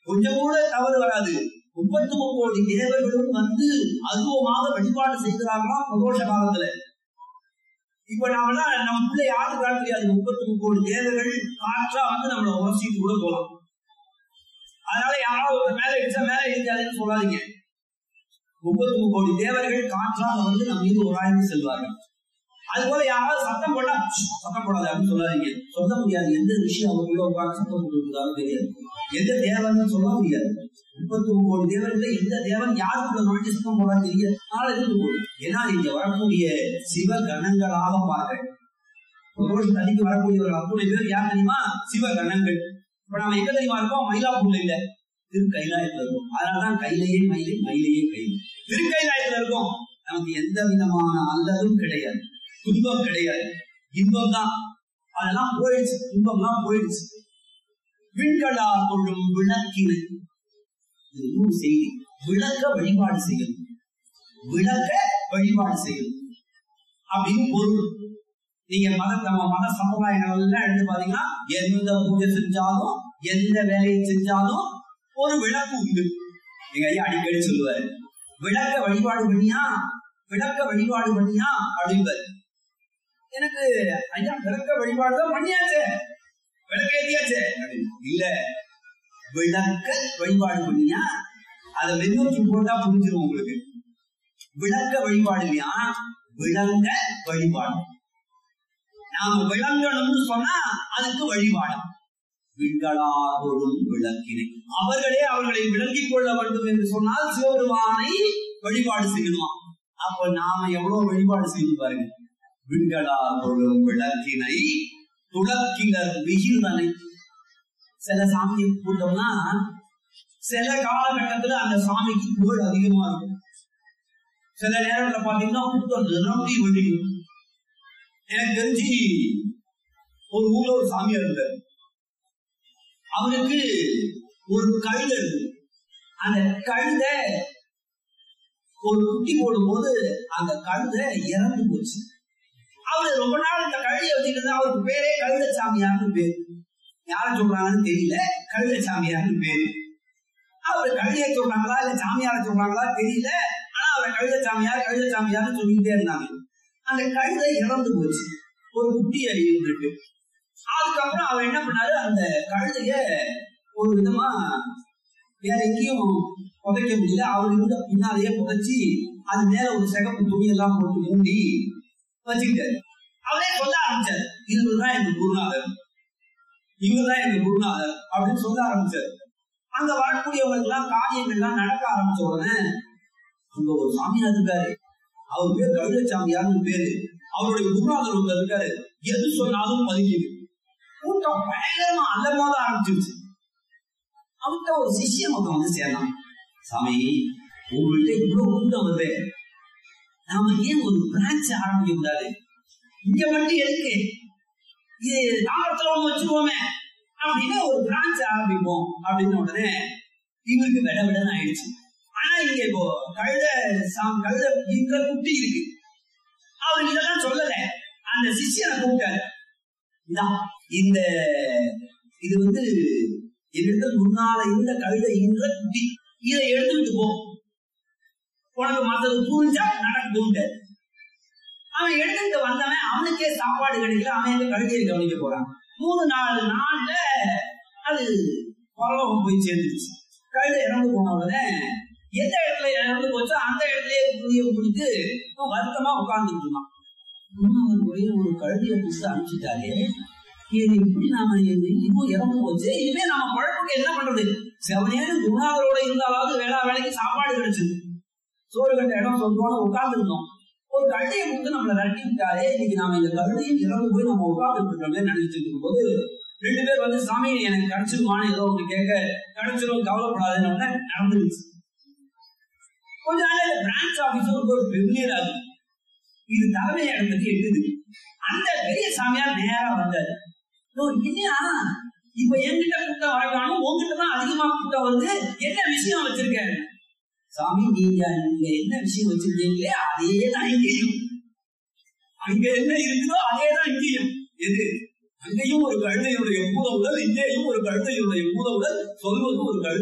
கொஞ்சம் கூட தவறு வராது முப்பத்தி கோடி தேவர்களும் வந்து அருவமாக வழிபாடு செய்கிறார்களாம் பிரதோஷ காலத்துல இப்ப நாமெல்லாம் நம்ம பிள்ளை யாரு காட்ட தெரியாது முப்பத்தி கோடி தேவர்கள் காற்றா வந்து நம்மளை உரசிட்டு கூட போலாம் அதனால யாராவது ஒரு மேல இடிச்சா மேல இடிக்காதுன்னு சொல்லாதீங்க முப்பத்தி கோடி தேவர்கள் காற்றாக வந்து நம்ம மீது உராய்ந்து செல்வார்கள் அது போல யாராவது சத்தம் போட்டா "ஷ், சத்தம் போடாது அப்படின்னு சொல்லாதீங்க சொல்ல முடியாது எந்த விஷயம் அவங்களுக்குள்ள உட்கார்ந்து சத்தம் போட்டுருக்காரு தெரியாது எந்த தேவன் சொல்ல முடியாது முப்பத்தி கோடி தேவர்கள் எந்த தேவன் யாருக்குள்ள நுழைஞ்சு சத்தம் போடாது தெரியாது அதனால இருந்து போகும் ஏன்னா இங்க வரக்கூடிய சிவ கணங்களாக பார்க்க பிரதோஷ தனிக்கு வரக்கூடியவர்கள் அத்துணை பேர் யார் தெரியுமா சிவ கணங்கள் இப்ப நாம எங்க தெரியுமா இருக்கோம் மயிலாப்பூர்ல இல்ல திரு கைலாயத்துல இருக்கும் அதனாலதான் கையிலேயே மயிலை மயிலையே கையில் திரு கைலாயத்துல இருக்கும் நமக்கு எந்த விதமான அல்லதும் கிடையாது துன்பம் கிடையாது இன்பம் தான் அதெல்லாம் போயிடுச்சு துன்பம்லாம் போயிடுச்சு விண்களா கொள்ளும் விளக்கினை இது இன்னும் செய்தி விளக்க வழிபாடு செய்யணும் விளக்க வழிபாடு செய்யணும் அப்படின்னு பொருள் நீங்க மத நம்ம மத சம்பிரதாயங்கள் எல்லாம் எடுத்து பாத்தீங்கன்னா எந்த பூஜை செஞ்சாலும் எந்த வேலையை செஞ்சாலும் ஒரு விளக்கு உண்டு எங்க ஐயா அடிக்கடி சொல்லுவாரு விளக்க வழிபாடு பண்ணியா விளக்க வழிபாடு பண்ணியா அப்படிம்பாரு எனக்கு ஐயா விளக்க வழிபாடு தான் பண்ணியாச்சே விளக்க ஏத்தியாச்சே அப்படின்னு. இல்ல விளக்க வழிபாடு பண்ணியா அதை மெதுவச்சு போட்டா புரிஞ்சிடும் உங்களுக்கு விளக்க வழிபாடு இல்லையா விளங்க வழிபாடு நாம விளங்கணும்னு சொன்னா அதுக்கு வழிபாடு விண்களாரோடும் விளக்கினை அவர்களே அவர்களை விளங்கிக் கொள்ள வேண்டும் என்று சொன்னால் சிவபெருமானை வழிபாடு செய்யணுமா அப்ப நாம எவ்வளவு வழிபாடு செய்யணும் பாருங்க விண்களாரோடும் விளக்கினை துளக்கினர் விகிதனை சில சாமி கூட்டம்னா சில காலகட்டத்துல அந்த சாமிக்கு புகழ் அதிகமா இருக்கும் சில நேரத்துல பாத்தீங்கன்னா கூட்டம் நிரம்பி வழியும் எனக்கு தெரிஞ்சு ஒரு ஊர்ல ஒரு சாமியார் இருந்தார் அவருக்கு ஒரு கழுதை இருக்கு அந்த கழுதை ஒரு குட்டி போடும்போது அந்த கழுதை இறந்து போச்சு அவரு ரொம்ப நாள் இந்த கழுதையை வச்சுட்டு இருந்தா அவருக்கு பேரே கழுதை சாமியார்னு பேரு யார சொல்றாங்கன்னு தெரியல கழுதை சாமியார்னு பேரு அவர் கழுதையை சொல்றாங்களா இல்ல சாமியார சொல்றாங்களா தெரியல ஆனா அவர் கழுதை சாமியார் கழுதை சாமியார்னு சொல்லிக்கிட்டே இருந்தாங்க அந்த கழுதை இறந்து போச்சு ஒரு குட்டியை இருந்துட்டு அதுக்கப்புறம் அவர் என்ன பண்ணாரு அந்த கழுதைய ஒரு விதமா வேற எங்கேயும் புதைக்க முடியல அவர் இருந்த பின்னாலேயே புதைச்சி அது மேல ஒரு சிகப்பு துணி எல்லாம் போட்டு மூடி வச்சுக்கிட்டாரு அவரே சொல்ல ஆரம்பிச்சாரு இவர்தான் எங்க குருநாதர் இவர்தான் எங்க குருநாதர் அப்படின்னு சொல்ல ஆரம்பிச்சாரு அங்க வரக்கூடியவங்களுக்கு எல்லாம் காரியங்கள் எல்லாம் நடக்க ஆரம்பிச்ச உடனே அங்க ஒரு சாமியார் இருக்காரு அவர் பேர் கழுத சாமியார்னு பேரு அவருடைய குருநாதர் ஒருத்தர் இருக்காரு எது சொன்னாலும் மதிக்குது கூட்டம் பயங்கரமா அலமோத ஆரம்பிச்சிருச்சு அவர்கிட்ட ஒரு சிஷ்யன் ஒருத்தன் வந்து சேரலாம் சாமி உங்கள்கிட்ட இவ்வளவு கூட்டம் வருது நாம ஏன் ஒரு பிரான்ச் ஆரம்பிக்க கூடாது இங்க மட்டும் எதுக்கு இது தாமரத்துல ஒண்ணு வச்சிருவோமே அப்படின்னு ஒரு பிரான்ச் ஆரம்பிப்போம் அப்படின்னு உடனே இவருக்கு விட விடன்னு ஆயிடுச்சு ஆனா இங்க இப்போ கழுத சாம் கழுத இந்த குட்டி இருக்கு அவர் இதெல்லாம் சொல்லல அந்த சிஷ்யனை கூப்பிட்டாரு இந்தா, இந்த இது வந்து என்னிடத்தில் முன்னால இருந்த கழுதை இந்த குட்டி இதை எடுத்துக்கிட்டு போ உனக்கு மத்தது புரிஞ்சா நடக்குதுன்ட்டு அவன் எடுத்துக்கிட்டு வந்தவன் அவனுக்கே சாப்பாடு கிடைக்கல அவன் எங்க கழுதையை கவனிக்க போறான் மூணு நாலு நாள்ல அது பரலோகம் போய் சேர்ந்துருச்சு கழுதை இறந்து போன உடனே எந்த இடத்துல இறந்து போச்சோ அந்த இடத்துலயே புளிய பிடித்து வருத்தமா உட்கார்ந்துட்டு இருந்தான் இன்னும் அவர் ஒரே ஒரு கழுதியை பிடிச்சு அனுப்பிச்சிட்டாரு இது இப்படி நாம இது இப்போ இறந்து போச்சு இனிமே நாம பழப்புக்கு என்ன பண்றது செவனேன்னு குணாதரோட இருந்தாலாவது வேளா வேலைக்கு சாப்பாடு கிடைச்சது சோறு கட்ட இடம் சொல்றோம் உட்கார்ந்து இருந்தோம் ஒரு கழுதையை கொடுத்து நம்மளை ரட்டி விட்டாலே இன்னைக்கு நாம இந்த கழுதையை இறந்து போய் நம்ம உட்கார்ந்து இருக்கோம்னு நினைச்சிட்டு இருக்கும் போது ரெண்டு பேர் வந்து சாமி எனக்கு கிடைச்சிருமான்னு ஏதோ ஒன்று கேட்க கிடைச்சிரும் கவலைப்படாதுன்னு உடனே நடந்துருச்சு கொஞ்ச நாள் பிரான்ச் ஆபீஸருக்கு ஒரு பெமிலியர் ஆகுது இது தலைமை இடத்துக்கு எட்டுது அந்த பெரிய சாமியார் நேரா வந்தாரு "ஓ, என்னையா இப்ப என்கிட்ட கூட்டம் வரக்கானும் உங்ககிட்ட தான் அதிகமா கூட்டம் வருது என்ன விஷயம் வச்சிருக்க சாமி நீங்க நீங்க என்ன விஷயம் வச்சிருக்கீங்களே அதே தான் இங்கேயும் அங்க என்ன இருக்குதோ அதே தான் இங்கேயும் எது அங்கேயும் ஒரு கழுதையுடைய பூத உடல் இங்கேயும் ஒரு கழுதையுடைய பூத உடல் சொல்வது ஒரு கழுதை